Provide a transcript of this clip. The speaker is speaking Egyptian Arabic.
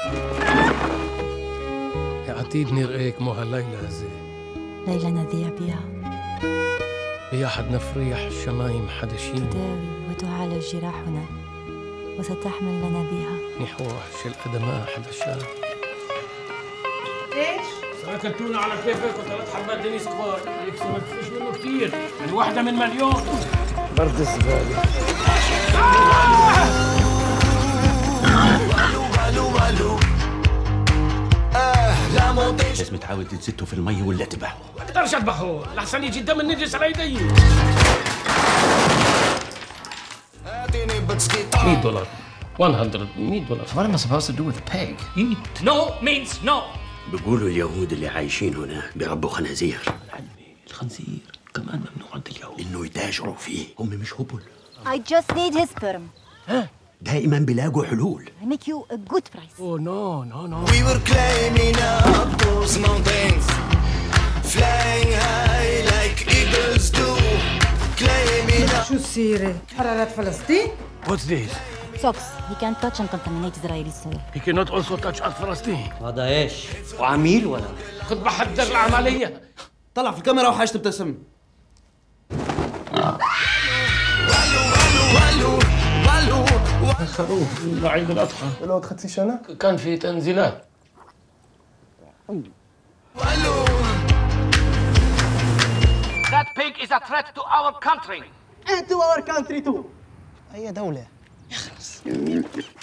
عتيد نرقيك مو هالليلة زي ليلى نذيع بها هي حد نفريح الشمايم حدشين تداوي وتعالج جراحنا وستحمل لنا بها نحوح الأدماء حدشان ايش؟ سمك التونة على كيفك وثلاث حبات دينيس كبار هيك سمك فيش منه كتير يعني واحدة من مليون برد الزبالة لازم تحاول تنزته في المي ولا تذبحه ما اقدرش اذبحه لحسن يجي الدم النجس على يدي 100 دولار 100 100 دولار What am I supposed to do with a pig? eat no means no بيقولوا اليهود اللي عايشين هنا بيربوا خنازير الخنزير كمان ممنوع عند اليهود انه يتاجروا فيه هم مش هبل I just need his sperm. دائما بيلاقوا حلول I make you a good price. oh no no no We were climbing up those mountains, flying high like eagles do. Climbing up. شو السيرة؟ حرارات فلسطين؟ what's this Socks. He can't touch and contaminate Israeli soil. he cannot also touch Earth فلسطين هذا ايش؟ وعميل ولا؟ كنت بحضر العملية طلع في الكاميرا وحاجة تبتسم خروف لعيد الأضحى لو خدتي سنة كان في تنزيلات That pig is a threat to our country. انتوا اور كانتري تو اي دولة